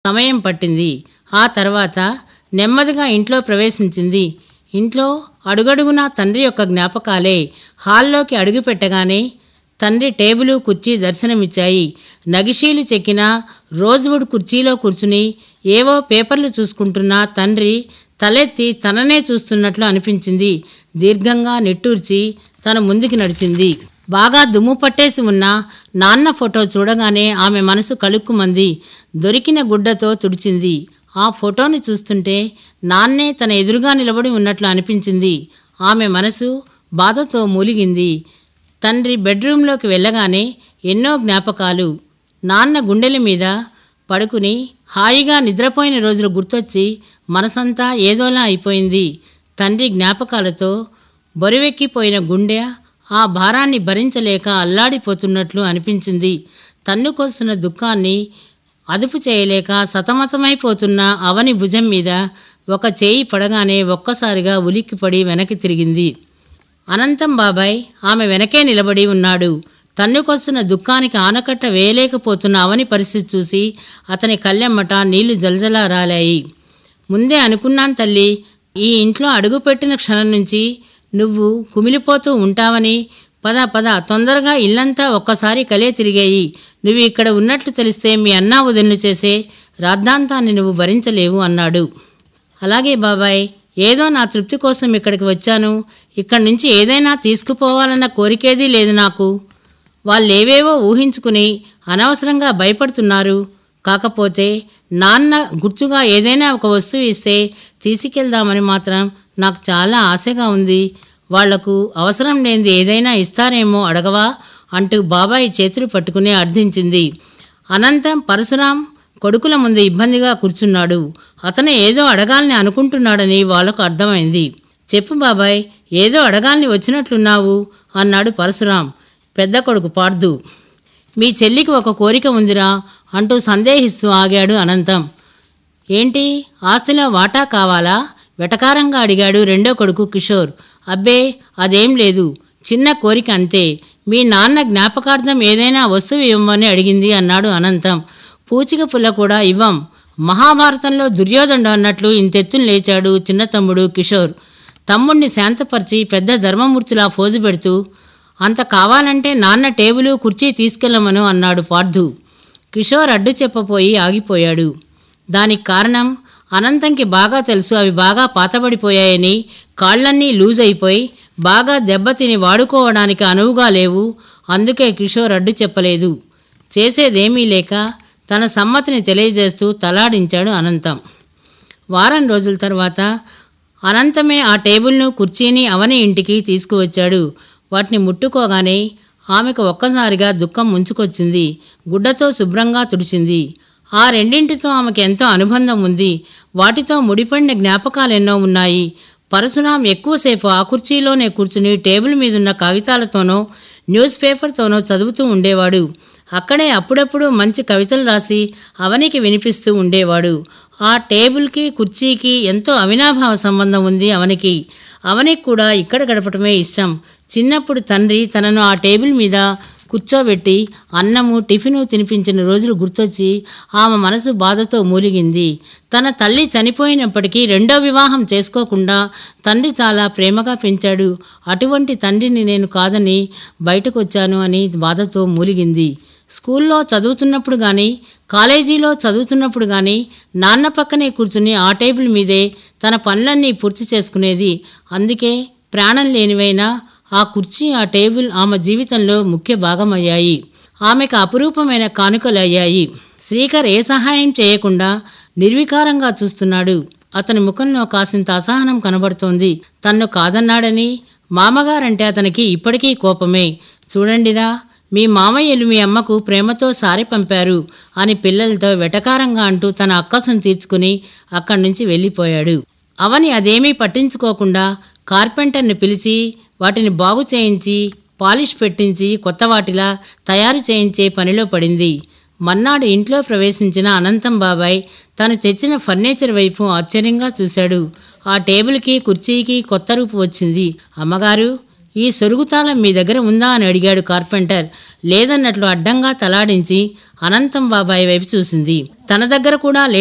సమయం పట్టింది ఆ తర్వాత నెమ్మదిగా ఇంట్లో ప్రవేశించింది ఇంట్లో అడుగడుగునా తండ్రి యొక్క జ్ఞాపకాలే హాల్లోకి అడుగుపెట్టగానే తండ్రి టేబులు కుర్చీ దర్శనమిచ్చాయి నగిషీలు చెక్కిన రోజ్వుడ్ కుర్చీలో కూర్చుని ఏవో పేపర్లు చూసుకుంటున్న తండ్రి తలెత్తి తననే చూస్తున్నట్లు అనిపించింది దీర్ఘంగా నిట్టూర్చి తన ముందుకి నడిచింది బాగా దుమ్ము పట్టేసి ఉన్న నాన్న ఫోటో చూడగానే ఆమె మనసు కలుక్కుమంది దొరికిన గుడ్డతో తుడిచింది ఆ ఫోటోని చూస్తుంటే నాన్నే తన ఎదురుగా నిలబడి ఉన్నట్లు అనిపించింది ఆమె మనసు బాధతో మూలిగింది తండ్రి బెడ్రూంలోకి వెళ్ళగానే ఎన్నో జ్ఞాపకాలు నాన్న గుండెల మీద పడుకుని హాయిగా నిద్రపోయిన రోజులు గుర్తొచ్చి మనసంతా ఏదోలా అయిపోయింది తండ్రి జ్ఞాపకాలతో బరువెక్కిపోయిన గుండె ఆ భారాన్ని భరించలేక అల్లాడిపోతున్నట్లు అనిపించింది తన్నుకొస్తున్న దుఃఖాన్ని అదుపు చేయలేక సతమతమైపోతున్న అవని భుజం మీద ఒక చేయి పడగానే ఒక్కసారిగా ఉలిక్కిపడి వెనక్కి తిరిగింది అనంతం బాబాయ్ ఆమె వెనకే నిలబడి ఉన్నాడు తన్నుకొస్తున్న దుఃఖానికి ఆనకట్ట వేయలేకపోతున్న అవని పరిస్థితి చూసి అతని కళ్ళెమ్మట నీళ్లు జలజలా రాలాయి ముందే అనుకున్నాను తల్లి ఈ ఇంట్లో అడుగుపెట్టిన క్షణం నుంచి నువ్వు కుమిలిపోతూ ఉంటావని పద పద తొందరగా ఇల్లంతా ఒక్కసారి కలే తిరిగాయి నువ్వు ఇక్కడ ఉన్నట్లు తెలిస్తే మీ అన్నా వదిన చేసే రాద్ధాంతాన్ని నువ్వు భరించలేవు అన్నాడు అలాగే బాబాయ్ ఏదో నా తృప్తి కోసం ఇక్కడికి వచ్చాను ఇక్కడి నుంచి ఏదైనా తీసుకుపోవాలన్న కోరికేదీ లేదు నాకు వాళ్ళేవేవో ఊహించుకుని అనవసరంగా భయపడుతున్నారు కాకపోతే నాన్న గుర్తుగా ఏదైనా ఒక వస్తువు ఇస్తే తీసుకెళ్దామని మాత్రం నాకు చాలా ఆశగా ఉంది వాళ్లకు అవసరం లేనిది ఏదైనా ఇస్తారేమో అడగవా అంటూ బాబాయి చేతులు పట్టుకుని అర్థించింది అనంతం పరశురాం కొడుకుల ముందు ఇబ్బందిగా కూర్చున్నాడు అతను ఏదో అడగాలని అనుకుంటున్నాడని వాళ్లకు అర్థమైంది చెప్పు బాబాయ్ ఏదో అడగాలని వచ్చినట్లున్నావు అన్నాడు పరశురాం పెద్ద కొడుకు పార్దు మీ చెల్లికి ఒక కోరిక ఉందిరా అంటూ సందేహిస్తూ ఆగాడు అనంతం ఏంటి ఆస్తిలో వాటా కావాలా వెటకారంగా అడిగాడు రెండో కొడుకు కిషోర్ అబ్బే అదేం లేదు చిన్న కోరిక అంతే మీ నాన్న జ్ఞాపకార్థం ఏదైనా వస్తువు ఇవ్వమని అడిగింది అన్నాడు అనంతం పూచిక పుల్ల కూడా ఇవ్వం మహాభారతంలో దుర్యోధనుడు అన్నట్లు ఇంతెత్తును లేచాడు చిన్న తమ్ముడు కిషోర్ తమ్ముణ్ణి శాంతపరిచి పెద్ద ధర్మమూర్తిలా ఫోజు పెడుతూ అంత కావాలంటే నాన్న టేబులు కుర్చీ తీసుకెళ్ళమను అన్నాడు పార్థు కిషోర్ అడ్డు చెప్పపోయి ఆగిపోయాడు దానికి కారణం అనంతంకి బాగా తెలుసు అవి బాగా పాతబడిపోయాయని కాళ్ళన్నీ లూజ్ అయిపోయి బాగా దెబ్బతిని వాడుకోవడానికి అనువుగా లేవు అందుకే కిషోర్ అడ్డు చెప్పలేదు చేసేదేమీ లేక తన సమ్మతిని తెలియజేస్తూ తలాడించాడు అనంతం వారం రోజుల తర్వాత అనంతమే ఆ టేబుల్ను కుర్చీని అవని ఇంటికి తీసుకువచ్చాడు వాటిని ముట్టుకోగానే ఆమెకు ఒక్కసారిగా దుఃఖం ముంచుకొచ్చింది గుడ్డతో శుభ్రంగా తుడిచింది ఆ రెండింటితో ఆమెకు ఎంతో అనుబంధం ఉంది వాటితో ముడిపడిన జ్ఞాపకాలెన్నో ఉన్నాయి పరశురాం ఎక్కువసేపు ఆ కుర్చీలోనే కూర్చుని టేబుల్ మీదున్న కాగితాలతోనో న్యూస్ పేపర్తోనో చదువుతూ ఉండేవాడు అక్కడే అప్పుడప్పుడు మంచి కవితలు రాసి అవనికి వినిపిస్తూ ఉండేవాడు ఆ టేబుల్కి కుర్చీకి ఎంతో అవినాభావ సంబంధం ఉంది అవనికి అవనికి కూడా ఇక్కడ గడపటమే ఇష్టం చిన్నప్పుడు తండ్రి తనను ఆ టేబుల్ మీద కూర్చోబెట్టి అన్నము టిఫిను తినిపించిన రోజులు గుర్తొచ్చి ఆమె మనసు బాధతో మూలిగింది తన తల్లి చనిపోయినప్పటికీ రెండో వివాహం చేసుకోకుండా తండ్రి చాలా ప్రేమగా పెంచాడు అటువంటి తండ్రిని నేను కాదని బయటకు వచ్చాను అని బాధతో మూలిగింది స్కూల్లో చదువుతున్నప్పుడు కానీ కాలేజీలో చదువుతున్నప్పుడు కానీ నాన్న పక్కనే కూర్చుని ఆ టేబుల్ మీదే తన పనులన్నీ పూర్తి చేసుకునేది అందుకే ప్రాణం లేనివైనా ఆ కుర్చీ ఆ టేబుల్ ఆమె జీవితంలో ముఖ్య భాగమయ్యాయి ఆమెకు అపురూపమైన కానుకలయ్యాయి శ్రీకర్ ఏ సహాయం చేయకుండా నిర్వికారంగా చూస్తున్నాడు అతని ముఖంలో కాసింత అసహనం కనబడుతోంది తన్ను కాదన్నాడని మామగారంటే అతనికి ఇప్పటికీ కోపమే చూడండిరా మీ మామయ్యలు మీ అమ్మకు ప్రేమతో సారి పంపారు అని పిల్లలతో వెటకారంగా అంటూ తన అక్కసును తీర్చుకుని అక్కడి నుంచి వెళ్ళిపోయాడు అవని అదేమీ పట్టించుకోకుండా కార్పెంటర్ని పిలిచి వాటిని బాగు చేయించి పాలిష్ పెట్టించి కొత్త వాటిలా తయారు చేయించే పనిలో పడింది మన్నాడు ఇంట్లో ప్రవేశించిన అనంతం బాబాయ్ తను తెచ్చిన ఫర్నిచర్ వైపు ఆశ్చర్యంగా చూశాడు ఆ టేబుల్కి కుర్చీకి కొత్త రూపు వచ్చింది అమ్మగారు ఈ సొరుగుతాళం మీ దగ్గర ఉందా అని అడిగాడు కార్పెంటర్ లేదన్నట్లు అడ్డంగా తలాడించి అనంతం బాబాయ్ వైపు చూసింది తన దగ్గర కూడా